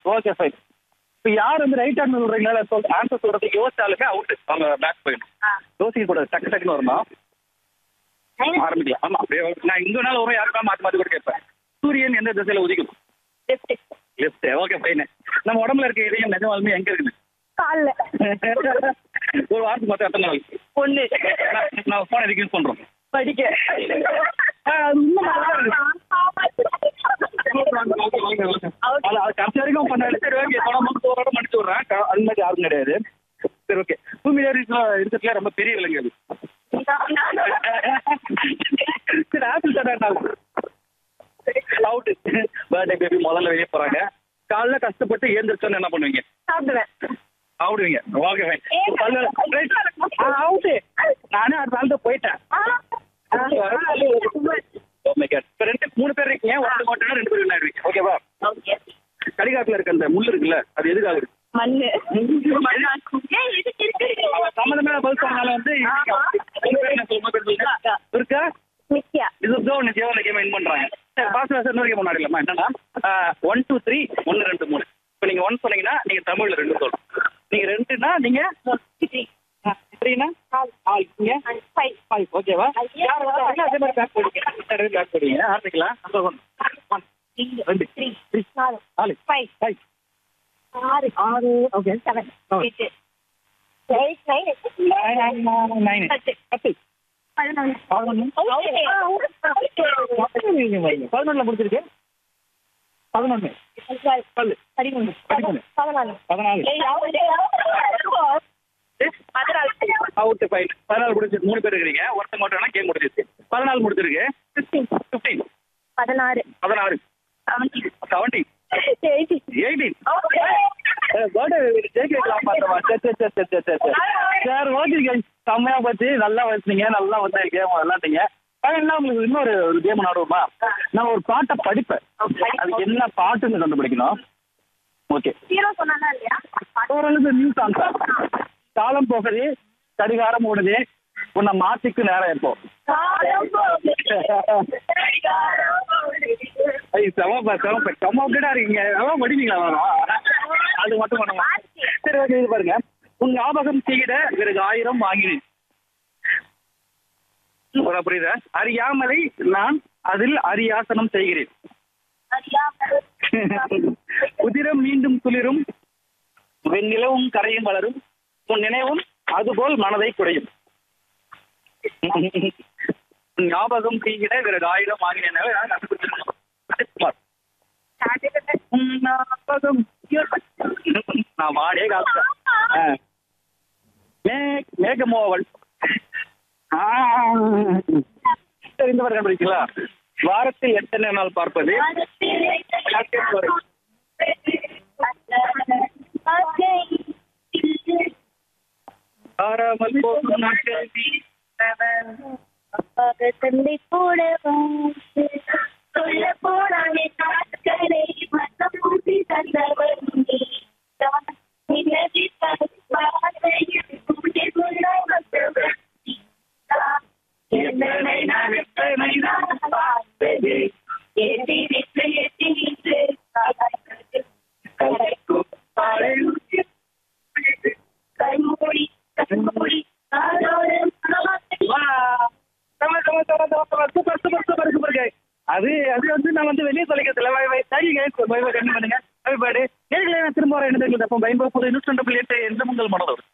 Okay fine இப்போ யார் வந்து ரைட் ஹேண்ட் சொல்றீங்களா சொல் ஆன்சர் சொல்றதுக்கு யோசிச்சாலுமே அவுட் அவங்க பேக் போயிடும் யோசிக்க கூடாது டக்கு டக்குன்னு வரணும் ஆரம்பிக்கலாம் ஆமா அப்படியே நான் இங்க நாள் வரும் யாருக்கா மாத்தி மாத்தி கூட கேட்பேன் சூரியன் எந்த திசையில உதிக்கும் லெஃப்ட் ஓகே ஃபைன் நம்ம உடம்புல இருக்க இதயம் நிஜமாலுமே எங்க இருக்குது கால்ல ஒரு வாரத்துக்கு மொத்தம் எத்தனை நாள் ஒண்ணு நான் நான் போன் எதுக்கு யூஸ் பண்றோம் படிக்க ஆ, அது இன்னும் நல்லா இருக்கு. அது அது கடைசி வரைக்கும் பண்ணாரு சரி ஓகே பணம் ஒரு இடம் மன்னிச்சு விடுறேன் க- அது மாதிரி யாரும் கிடையாது சரி ஓகே பூமியில இருக்கிறதுல ரொம்ப பெரிய விலங்கு அது சரி ஆப்பிள் தடா அவுட் பர்த்டே பேபி முதல்ல வெளியே போறாங்க காலைல கஷ்டப்பட்டு ஏந்திரிச்சோன்னு என்ன பண்ணுவீங்க சாப்பிடுவேன் சாப்பிடுவீங்க ஓகே ஃபைன் அவுட்டு நானே அடுத்த நாள் தான் போயிட்டேன் Oh my God. இப்ப ரெண்டு மூணு பேர் இருக்கீங்க ஒருத்தர் மட்டும் ரெண்டு பேர் விளையாடுவீங்க ஓகேவா ஓகே கடிகாட்டுல இருக்க அந்த முள் இருக்குல்ல அது எதுக்காக இருக்கு மண்ணு ஏய், இதுக்கு இருக்கு. சம்மந்தமே பதில் சொன்னால வந்து உங்க பேர் என்ன சொல்லுங்க, பேர் சொல்லுங்க. இருக்கா நித்யா இது தான் ஒன்று ஜீவன கேம் வின் பண்றாங்க சரி பாஸ் வாசல் இன்னொரு கேம் விளையாடலாமா என்னன்னா ஒன் டூ த்ரீ ஒன்று ரெண்டு மூணு இப்போ நீங்க ஒன் சொன்னீங்கன்னா நீங்க தமிழ்ல ரெண்டு சொல்லணும் நீங்க ரெண்டுனா நீங்க த்ரீனா ஆல் நீங்க ஃபைவ் ஃபைவ் ஓகேவா யார் வராங்க அதே மாதிரி பேக் போடுவீங்க பேக் போடுவீங்க ஆரம்பிக்கலாம் நம்பர் ஒன் ஒன் ரெண்டு த்ரீ த்ரீ நாலு நாலு ஃபைவ் ஃபைவ் ஆறு ஆறு okay seven Oh. Eight eight nine nine பத்து பத்து பதினொன்று பதினொன்று பதினொன்றுல முடிச்சிருக்கு பதினொன்று பல்லு பதிமூணு பதிமூணு. பதினாலு பதினாலு ஏய், அவரு- பதினாலு அவுட் ஃபைன் பதினாலு முடிச்சு மூணு பேர் இருக்கிறீங்க ஒருத்தர் மட்டும் வேணா கேம் முடிச்சிருக்கு பதினாலு முடிச்சிருக்கு ஃபிஃப்டீன் ஃபிஃப்டீன் பதினாறு பதினாறு seventeen seventeen eighteen eighteen birthday ஜெயிக்கலாம் பார்த்தவா சரி சரி சரி சரி சரி சரி சார் ஓகேங்க செம்மையா போச்சு நல்லா வச்சுங்க நல்லா வந்து கேம் விளாண்டீங்க என்ன உங்களுக்கு இன்னொரு ஒரு கேம் விளாடுவோமா நான் ஒரு பாட்டை படிப்பேன் அது என்ன பாட்டுன்னு கண்டுபிடிக்கணும் ஓகே ஹீரோ சொன்னானா இல்லையா ஓரளவுக்கு நியூ சாங் காலம் போகுது கடிகாரம் ஓடுது உன்னை மாத்திக்கு நேரம் இருக்கும் ஐய் செமப்பா செமப்பா செம அப்படிடா இருக்கீங்க எவ்வளோ படிப்பீங்களா வரும் அது மட்டும் பண்ணுங்க சரி ஓகே இது பாருங்க உன் ஞாபகம் செய்கிட பிறகு ஆயிரம் வாங்கினேன் உனக்கு புரியுதா அறியாமலை நான் அதில் அரியாசனம் செய்கிறேன் உதிரம் மீண்டும் குளிரும் வெண்ணிலவும் கரையும் வளரும் உன் நினைவும் அதுபோல் மனதை குறையும் உன் ஞாபகம் செய்கிட பிறகு ஆயிரம் வாங்கினேன் நான் கண்டுபிடிச்சிருக்கணும் குமார் உன் ஞாபகம் நான் வாடே காத்தேன் மேக் மேகமோவல் ஆ. சரி இந்த மாதிரி கண்டுபிடிக்கலாம் வாரத்தில் எத்தனை நாள் பார்ப்பது ஆறாமல் போகும் நாட்கள் தந்தை கூட வந்து சொல்ல போனானே நாட்களை மனம் ஊட்டி தந்தவர் நீ. நிலவி பார்வையில் கூட்டி கொள்ள வந்தவர் நீ. எத்தனை நாள் எத்தனை நாள் பார்ப்பது எட்டி நின்று எட்டி நின்று காலாய்ப்பது. கலைக்கும் பாடலுக்கு கைமூடி கண்மூடி காதோரம் வா. செம, செம, செம, செம, செம. சூப்பர் சூப்பர் சூப்பர் சூப்பர் கை அது அது வந்து நான் வந்து வெளியே தொலைக்கிறதுல வை வை தேங்க்யூ பை பை கண்ணு பண்ணுங்க பை பாடு கேட்கல நான் திரும்ப வரேன் என்ன தெரியுது அப்போ பயன்போ புது இன்னும் புள்ளி எட்டு எந்த உங்கள் மனதோடு